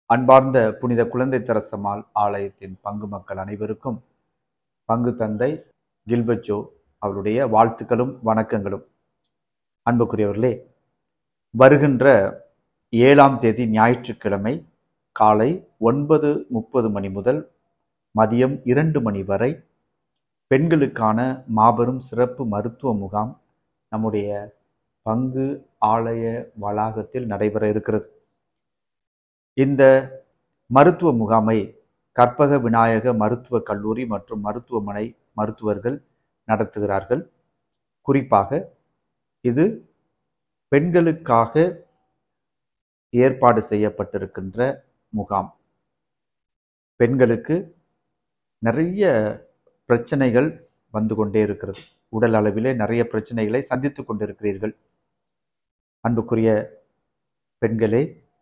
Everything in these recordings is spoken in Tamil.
அன்பார்ந்த புனித குழந்தை தெரசம்மாள் ஆலயத்தின் பங்கு மக்கள் அனைவருக்கும் பங்கு தந்தை கில்பர்ட் அவருடைய வாழ்த்துக்களும் வணக்கங்களும் அன்புக்குரியவர்களே வருகின்ற ஏழாம் தேதி ஞாயிற்றுக்கிழமை காலை ஒன்பது முப்பது மணி முதல் மதியம் இரண்டு மணி வரை பெண்களுக்கான மாபெரும் சிறப்பு மருத்துவ முகாம் நம்முடைய பங்கு ஆலய வளாகத்தில் நடைபெற இருக்கிறது இந்த மருத்துவ முகாமை கற்பக விநாயக மருத்துவக் கல்லூரி மற்றும் மருத்துவமனை மருத்துவர்கள் நடத்துகிறார்கள் குறிப்பாக இது பெண்களுக்காக ஏற்பாடு செய்யப்பட்டிருக்கின்ற முகாம் பெண்களுக்கு நிறைய பிரச்சனைகள் வந்து கொண்டே இருக்கிறது உடல் அளவிலே நிறைய பிரச்சனைகளை சந்தித்து கொண்டிருக்கிறீர்கள் அன்புக்குரிய பெண்களே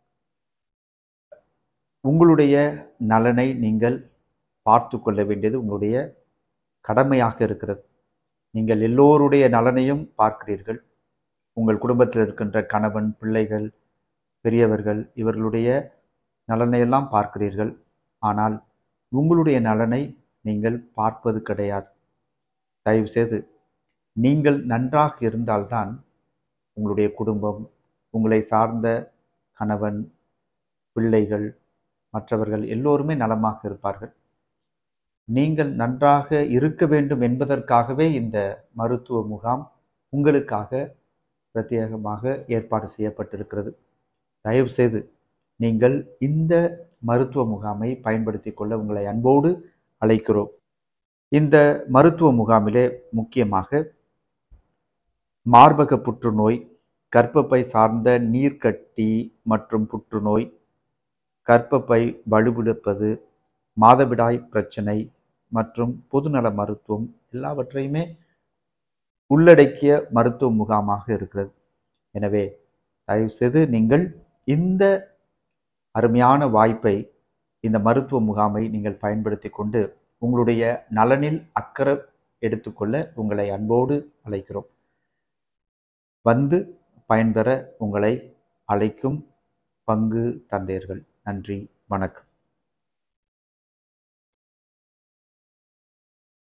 உங்களுடைய நலனை நீங்கள் பார்த்து கொள்ள வேண்டியது உங்களுடைய கடமையாக இருக்கிறது நீங்கள் எல்லோருடைய நலனையும் பார்க்கிறீர்கள் உங்கள் குடும்பத்தில் இருக்கின்ற கணவன் பிள்ளைகள் பெரியவர்கள் இவர்களுடைய நலனையெல்லாம் பார்க்கிறீர்கள் ஆனால் உங்களுடைய நலனை நீங்கள் பார்ப்பது கிடையாது தயவு செய்து நீங்கள் நன்றாக இருந்தால்தான் உங்களுடைய குடும்பம் உங்களை சார்ந்த கணவன் பிள்ளைகள் மற்றவர்கள் எல்லோருமே நலமாக இருப்பார்கள் நீங்கள் நன்றாக இருக்க வேண்டும் என்பதற்காகவே இந்த மருத்துவ முகாம் உங்களுக்காக பிரத்யேகமாக ஏற்பாடு செய்யப்பட்டிருக்கிறது தயவு செய்து நீங்கள் இந்த மருத்துவ முகாமை பயன்படுத்தி கொள்ள உங்களை அன்போடு அழைக்கிறோம் இந்த மருத்துவ முகாமிலே முக்கியமாக மார்பக புற்றுநோய் கர்ப்பப்பை சார்ந்த நீர்க்கட்டி மற்றும் புற்றுநோய் கர்ப்பப்பை வலுவிழப்பது மாதவிடாய் பிரச்சனை மற்றும் பொதுநல மருத்துவம் எல்லாவற்றையுமே உள்ளடக்கிய மருத்துவ முகாமாக இருக்கிறது எனவே தயவுசெய்து நீங்கள் இந்த அருமையான வாய்ப்பை இந்த மருத்துவ முகாமை நீங்கள் பயன்படுத்தி கொண்டு உங்களுடைய நலனில் அக்கறை எடுத்துக்கொள்ள உங்களை அன்போடு அழைக்கிறோம் வந்து பயன்பெற உங்களை அழைக்கும் பங்கு தந்தையர்கள் நன்றி வணக்கம்